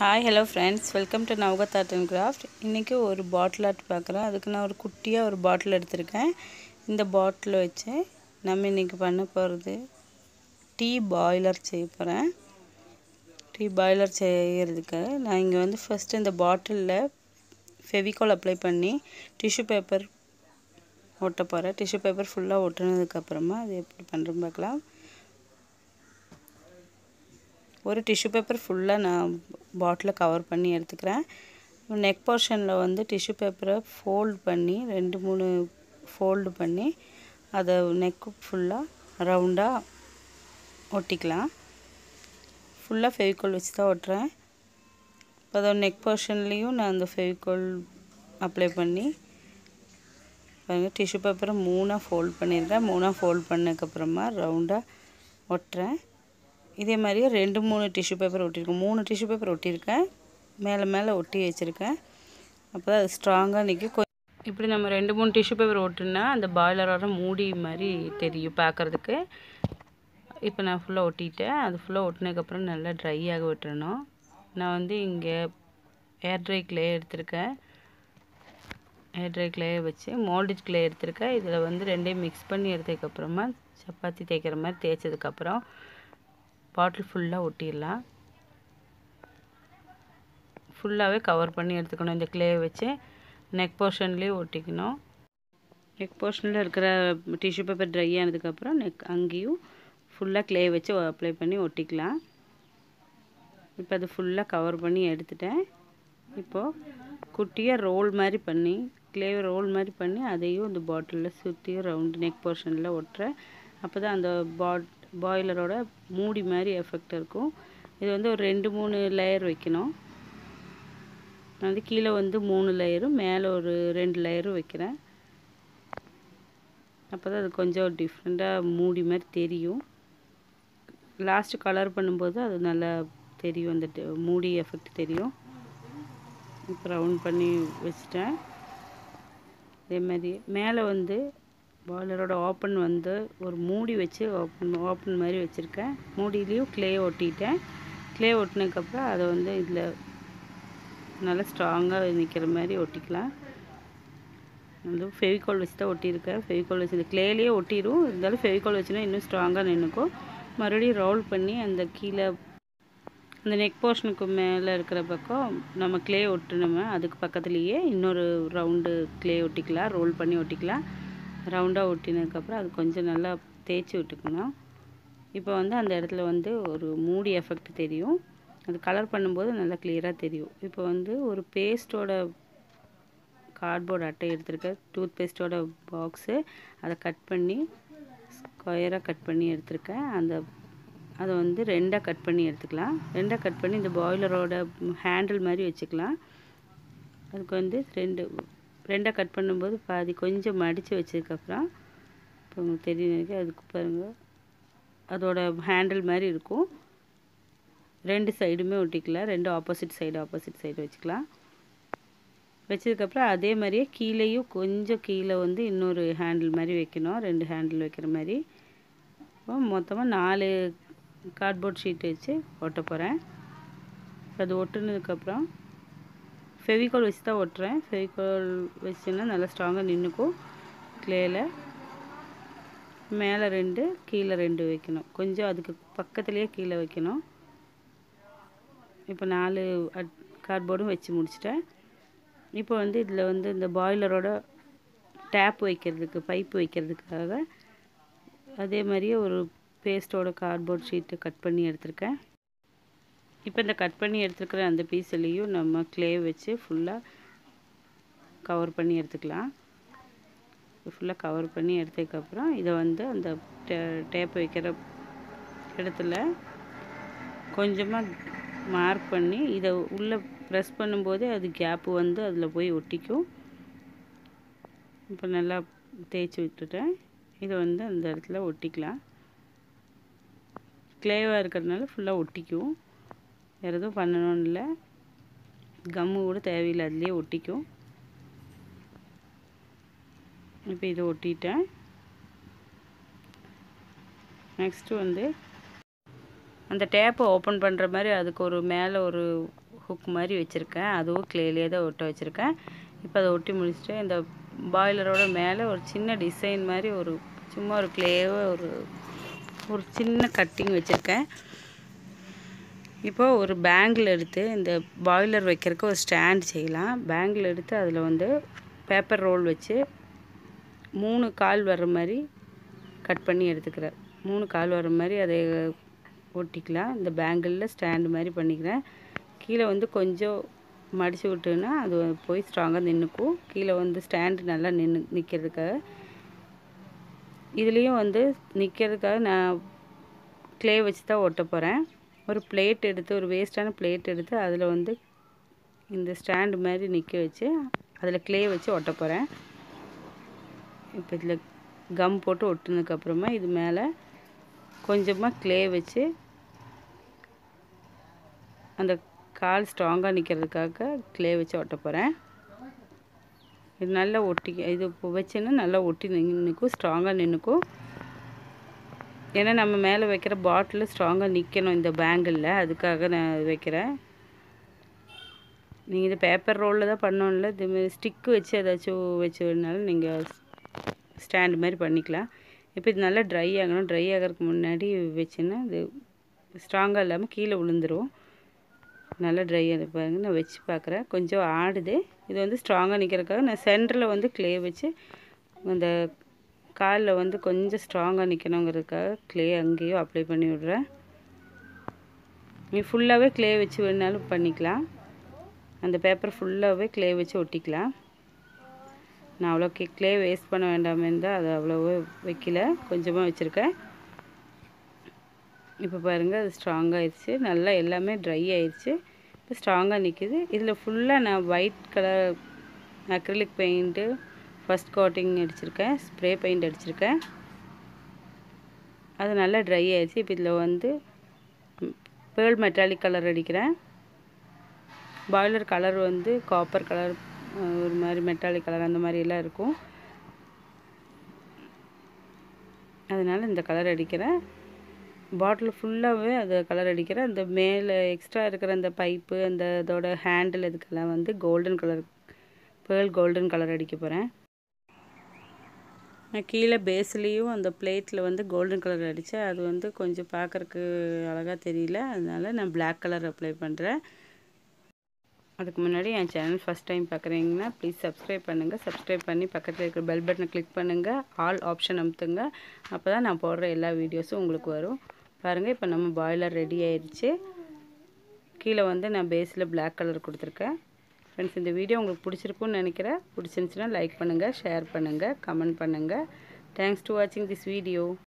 hi hello friends welcome to Navagath art and craft இன்றைக்கி ஒரு பாட்டில் art பார்க்குறேன் அதுக்கு நான் ஒரு குட்டியாக ஒரு பாட்டில் எடுத்திருக்கேன் இந்த பாட்டில் வச்சு நம்ம இன்றைக்கி பண்ண போகிறது டீ பாய்லர் செய்ய போகிறேன் டீ பாய்லர் செய்கிறதுக்கு நான் இங்கே வந்து ஃபஸ்ட்டு இந்த பாட்டிலில் ஃபெவிகால் அப்ளை பண்ணி டிஷ்யூ பேப்பர் ஒட்ட போகிறேன் டிஷ்யூ பேப்பர் ஃபுல்லாக ஒட்டினதுக்கப்புறமா அது எப்படி பண்ணுறோம் பார்க்கலாம் ஒரு டிஷ்யூ பேப்பர் ஃபுல்லாக நான் பாட்டிலை கவர் பண்ணி எடுத்துக்கிறேன் நெக் போர்ஷனில் வந்து டிஷ்யூ பேப்பரை ஃபோல்ட் பண்ணி ரெண்டு மூணு ஃபோல்டு பண்ணி அதை நெக்கு ஃபுல்லாக ரவுண்டாக ஒட்டிக்கலாம் ஃபுல்லாக ஃபெவிகால் வச்சு தான் ஒட்டுறேன் இப்போ அதோட நெக் போர்ஷன்லேயும் நான் அந்த ஃபெவிகால் அப்ளை பண்ணி பாருங்கள் டிஷ்யூ பேப்பரை மூணாக ஃபோல்ட் பண்ணியிருக்கேன் மூணாக ஃபோல்ட் பண்ணதுக்கப்புறமா ரவுண்டாக ஒட்டுறேன் இதே மாதிரியே ரெண்டு மூணு டிஷ்யூ பேப்பர் ஒட்டியிருக்கேன் மூணு டிஷ்யூ பேப்பர் ஒட்டியிருக்கேன் மேலே மேலே ஒட்டி வச்சுருக்கேன் அப்போ தான் அது ஸ்ட்ராங்காக நிற்கும் இப்படி நம்ம ரெண்டு மூணு டிஷ்யூ பேப்பர் ஒட்டுனா அந்த பாய்லரோட மூடி மாதிரி தெரியும் பார்க்குறதுக்கு இப்போ நான் ஃபுல்லாக ஒட்டிட்டேன் அது ஃபுல்லாக ஒட்டினதுக்கப்புறம் நல்லா ட்ரை ஆக விட்டுறணும் நான் வந்து இங்கே ஏர் ட்ரை கிளே எடுத்திருக்கேன் ஏர் ட்ரை கிளே வச்சு மோல்டிட் கிளே எடுத்திருக்கேன் இதில் வந்து ரெண்டையும் மிக்ஸ் பண்ணி எடுத்ததுக்கப்புறமா சப்பாத்தி தேய்க்கிற மாதிரி தேய்ச்சதுக்கப்புறம் பாட்டில் ஃபுல்லாக ஒட்டிடலாம் ஃபுல்லாகவே கவர் பண்ணி எடுத்துக்கணும் இந்த கிளே வச்சு நெக் போர்ஷன்லேயே ஒட்டிக்கணும் நெக் போர்ஷனில் இருக்கிற டிஷ்யூ பேப்பர் ட்ரை ஆனதுக்கப்புறம் நெக் அங்கேயும் ஃபுல்லாக கிளே வச்சு அப்ளை பண்ணி ஒட்டிக்கலாம் இப்போ அது ஃபுல்லாக கவர் பண்ணி எடுத்துட்டேன் இப்போது குட்டியாக ரோல் மாதிரி பண்ணி கிளே ரோல் மாதிரி பண்ணி அதையும் இந்த பாட்டிலில் சுற்றியும் ரவுண்டு நெக் போர்ஷனில் ஒட்டுறேன் அப்போ தான் அந்த பாட் பாய்லரோட மூடி மாதிரி எஃபெக்ட் இருக்கும் இது வந்து ஒரு ரெண்டு மூணு லேயர் வைக்கணும் நான் வந்து கீழே வந்து மூணு லேயரும் மேலே ஒரு ரெண்டு லேயரும் வைக்கிறேன் அப்போ தான் அது கொஞ்சம் டிஃப்ரெண்ட்டாக மூடி மாதிரி தெரியும் லாஸ்ட்டு கலர் பண்ணும்போது அது நல்லா தெரியும் அந்த மூடி எஃபெக்ட் தெரியும் இப்போ ரவுண்ட் பண்ணி வச்சிட்டேன் அதே மாதிரி மேலே வந்து பாய்லரோட ஓப்பன் வந்து ஒரு மூடி வச்சு ஓப்பன் ஓப்பன் மாதிரி வச்சுருக்கேன் மூடிலையும் க்ளே ஒட்டிட்டேன் க்ளே ஒட்டினதுக்கப்புறம் அதை வந்து இதில் நல்லா ஸ்ட்ராங்காக நிற்கிற மாதிரி ஒட்டிக்கலாம் வந்து ஃபெவிகால் வச்சு தான் ஒட்டியிருக்கேன் ஃபெவிகால் வச்சு இந்த க்ளேலேயே ஒட்டிடும் இருந்தாலும் ஃபெவிகால் வச்சுன்னா இன்னும் ஸ்ட்ராங்காக நின்றுக்கும் மறுபடியும் ரோல் பண்ணி அந்த கீழே அந்த நெக் போர்ஷனுக்கு மேலே இருக்கிற பக்கம் நம்ம க்ளே ஒட்டணுமே அதுக்கு பக்கத்துலேயே இன்னொரு ரவுண்டு க்ளே ஒட்டிக்கலாம் ரோல் பண்ணி ஒட்டிக்கலாம் ரவுண்டாக ஒட்டினதுக்கப்புறம் அது கொஞ்சம் நல்லா தேய்ச்சி விட்டுக்கணும் இப்போ வந்து அந்த இடத்துல வந்து ஒரு மூடி எஃபெக்ட் தெரியும் அது கலர் பண்ணும்போது நல்லா கிளியராக தெரியும் இப்போ வந்து ஒரு பேஸ்ட்டோட கார்ட்போர்ட் அட்டை எடுத்திருக்கேன் டூத் பேஸ்ட்டோட பாக்ஸு அதை கட் பண்ணி ஸ்கொயராக கட் பண்ணி எடுத்திருக்கேன் அந்த அதை வந்து ரெண்டாக கட் பண்ணி எடுத்துக்கலாம் ரெண்டாக கட் பண்ணி இந்த பாய்லரோட ஹேண்டில் மாதிரி வச்சுக்கலாம் அதுக்கு வந்து ரெண்டு ரெண்டாக கட் பண்ணும்போது பாதி கொஞ்சம் மடித்து வச்சதுக்கப்புறம் இப்போ உங்களுக்கு தெரியும் அதுக்கு பாருங்கள் அதோட ஹேண்டில் மாதிரி இருக்கும் ரெண்டு சைடுமே ஒட்டிக்கலாம் ரெண்டு ஆப்போசிட் சைடு ஆப்போசிட் சைடு வச்சுக்கலாம் வச்சதுக்கப்புறம் அதே மாதிரியே கீழேயும் கொஞ்சம் கீழே வந்து இன்னொரு ஹேண்டில் மாதிரி வைக்கணும் ரெண்டு ஹேண்டில் வைக்கிற மாதிரி இப்போ மொத்தமாக நாலு கார்ட்போர்ட் ஷீட் வச்சு ஒட்ட போகிறேன் அது ஒட்டுனதுக்கப்புறம் ஃபெவிகால் வச்சு தான் ஒட்டுறேன் ஃபெவிகால் வச்சுன்னா நல்லா ஸ்ட்ராங்காக நின்றுக்கும் க்ளேயில் மேலே ரெண்டு கீழே ரெண்டு வைக்கணும் கொஞ்சம் அதுக்கு பக்கத்துலேயே கீழே வைக்கணும் இப்போ நாலு கார்ட்போர்டும் வச்சு முடிச்சிட்டேன் இப்போ வந்து இதில் வந்து இந்த பாய்லரோட டேப் வைக்கிறதுக்கு பைப் வைக்கிறதுக்காக அதே மாதிரியே ஒரு பேஸ்ட்டோட கார்ட்போர்ட் ஷீட்டு கட் பண்ணி எடுத்திருக்கேன் இப்போ இந்த கட் பண்ணி எடுத்துருக்கிற அந்த பீஸ்லேயும் நம்ம க்ளே வச்சு ஃபுல்லாக கவர் பண்ணி எடுத்துக்கலாம் ஃபுல்லாக கவர் பண்ணி எடுத்ததுக்கப்புறம் இதை வந்து அந்த டேப் வைக்கிற இடத்துல கொஞ்சமாக மார்க் பண்ணி இதை உள்ளே ப்ரெஸ் பண்ணும்போதே அது கேப்பு வந்து அதில் போய் ஒட்டிக்கும் இப்போ நல்லா தேய்ச்சி விட்டுட்டேன் இதை வந்து அந்த இடத்துல ஒட்டிக்கலாம் க்ளேவாக இருக்கிறதுனால ஃபுல்லாக ஒட்டிக்கும் வேறு எதுவும் பண்ணணும்னு இல்லை கம்மு கூட தேவையில்லை அதுலேயே ஒட்டிக்கும் இப்போ இதை ஒட்டிட்டேன் நெக்ஸ்ட்டு வந்து அந்த டேப்பை ஓப்பன் பண்ணுற மாதிரி அதுக்கு ஒரு மேலே ஒரு குக் மாதிரி வச்சுருக்கேன் அதுவும் க்ளேலேயே தான் ஒட்ட வச்சுருக்கேன் இப்போ அதை ஒட்டி முடிச்சுட்டு இந்த பாய்லரோட மேலே ஒரு சின்ன டிசைன் மாதிரி ஒரு சும்மா ஒரு க்ளேவை ஒரு ஒரு சின்ன கட்டிங் வச்சுருக்கேன் இப்போ ஒரு பேங்கில் எடுத்து இந்த பாய்லர் வைக்கிறதுக்கு ஒரு ஸ்டாண்ட் செய்யலாம் பேங்கில் எடுத்து அதில் வந்து பேப்பர் ரோல் வச்சு மூணு கால் வர்ற மாதிரி கட் பண்ணி எடுத்துக்கிறேன் மூணு கால் வர்ற மாதிரி அதை ஒட்டிக்கலாம் இந்த பேங்கிளில் ஸ்டாண்டு மாதிரி பண்ணிக்கிறேன் கீழே வந்து கொஞ்சம் மடித்து விட்டோன்னா அது போய் ஸ்ட்ராங்காக நின்றுக்கும் கீழே வந்து ஸ்டாண்டு நல்லா நின்று நிற்கிறதுக்காக இதுலேயும் வந்து நிற்கிறதுக்காக நான் க்ளே வச்சு தான் ஒட்ட போகிறேன் ஒரு பிளேட் எடுத்து ஒரு வேஸ்ட்டான பிளேட் எடுத்து அதில் வந்து இந்த ஸ்டாண்டு மாதிரி நிற்க வச்சு அதில் க்ளே வச்சு ஒட்ட போகிறேன் இப்போ இதில் கம் போட்டு ஒட்டினதுக்கப்புறமா இது மேலே கொஞ்சமாக க்ளே வச்சு அந்த கால் ஸ்ட்ராங்காக நிற்கிறதுக்காக க்ளே வச்சு ஒட்ட போகிறேன் இது நல்லா ஒட்டி இது இப்போ வச்சுன்னா நல்லா ஒட்டி நிற்கும் ஸ்ட்ராங்காக நின்றுக்கும் ஏன்னா நம்ம மேலே வைக்கிற பாட்டில் ஸ்ட்ராங்காக நிற்கணும் இந்த பேங்கிளில் அதுக்காக நான் வைக்கிறேன் நீங்கள் இது பேப்பர் ரோலில் தான் பண்ணோம்ல இதுமாரி ஸ்டிக்கு வச்சு ஏதாச்சும் வச்சு வேணாலும் நீங்கள் ஸ்டாண்ட் மாதிரி பண்ணிக்கலாம் இப்போ இது நல்லா ட்ரை ஆகணும் ட்ரை ஆகிறதுக்கு முன்னாடி வச்சுன்னா இது ஸ்ட்ராங்காக இல்லாமல் கீழே விழுந்துரும் நல்லா ட்ரை ஆகி பாருங்க நான் வச்சு பார்க்குறேன் கொஞ்சம் ஆடுது இது வந்து ஸ்ட்ராங்காக நிற்கிறதுக்காக நான் சென்டரில் வந்து க்ளே வச்சு அந்த காலில் வந்து கொஞ்சம் ஸ்ட்ராங்காக நிற்கணுங்கிறதுக்காக க்ளே அங்கேயும் அப்ளை பண்ணி விட்றேன் நீ ஃபுல்லாகவே க்ளே வச்சு வேணாலும் பண்ணிக்கலாம் அந்த பேப்பர் ஃபுல்லாகவே க்ளே வச்சு ஒட்டிக்கலாம் நான் அவ்வளோ கே க்ளே வேஸ்ட் பண்ண வேண்டாமே இருந்தால் அதை அவ்வளோவா வைக்கல கொஞ்சமாக வச்சுருக்கேன் இப்போ பாருங்கள் அது ஸ்ட்ராங்காகிடுச்சு நல்லா எல்லாமே ட்ரை ஆயிடுச்சு இப்போ ஸ்ட்ராங்காக நிற்கிது இதில் ஃபுல்லாக நான் white colour acrylic paint first coating அடிச்சிருக்கேன் ஸ்ப்ரே பெயிண்ட் அடிச்சிருக்கேன் அது நல்லா ட்ரை ஆயிடுச்சு இப்போ இதில் வந்து பேர்ல் மெட்டாலிக் கலர் அடிக்கிறேன் பாய்லர் கலர் வந்து காப்பர் கலர் ஒரு மாதிரி மெட்டாலிக் கலர் அந்த மாதிரிலாம் இருக்கும் அதனால் இந்த கலர் அடிக்கிறேன் பாட்டில் ஃபுல்லாகவே அது கலர் அடிக்கிறேன் அந்த மேலே எக்ஸ்ட்ரா இருக்கிற அந்த பைப்பு அந்த இதோட ஹேண்டில் இதுக்கெல்லாம் வந்து golden colour pearl golden colour அடிக்க போகிறேன் நான் கீழே பேஸ்லேயும் அந்த பிளேட்டில் வந்து கோல்டன் கலர் அடித்தேன் அது வந்து கொஞ்சம் பார்க்குறக்கு அழகாக தெரியல அதனால நான் பிளாக் கலர் அப்ளை பண்ணுறேன் அதுக்கு முன்னாடி என் சேனல் ஃபஸ்ட் டைம் பார்க்குறீங்கன்னா ப்ளீஸ் சப்ஸ்கிரைப் பண்ணுங்கள் சப்ஸ்கிரைப் பண்ணி பக்கத்தில் இருக்கிற பெல் பட்டனை கிளிக் பண்ணுங்கள் ஆல் ஆப்ஷன் அமுத்துங்க அப்போ தான் நான் போடுற எல்லா வீடியோஸும் உங்களுக்கு வரும் பாருங்கள் இப்போ நம்ம பாய்லர் ரெடி ஆயிடுச்சு கீழே வந்து நான் பேஸில் பிளாக் கலர் கொடுத்துருக்கேன் ஃப்ரெண்ட்ஸ் இந்த வீடியோ உங்களுக்கு பிடிச்சிருக்குன்னு நினைக்கிறேன் பிடிச்சிருந்துச்சுன்னா லைக் பண்ணுங்கள் ஷேர் பண்ணுங்கள் கமெண்ட் பண்ணுங்கள் தேங்க்ஸ் டு வாட்சிங் திஸ் வீடியோ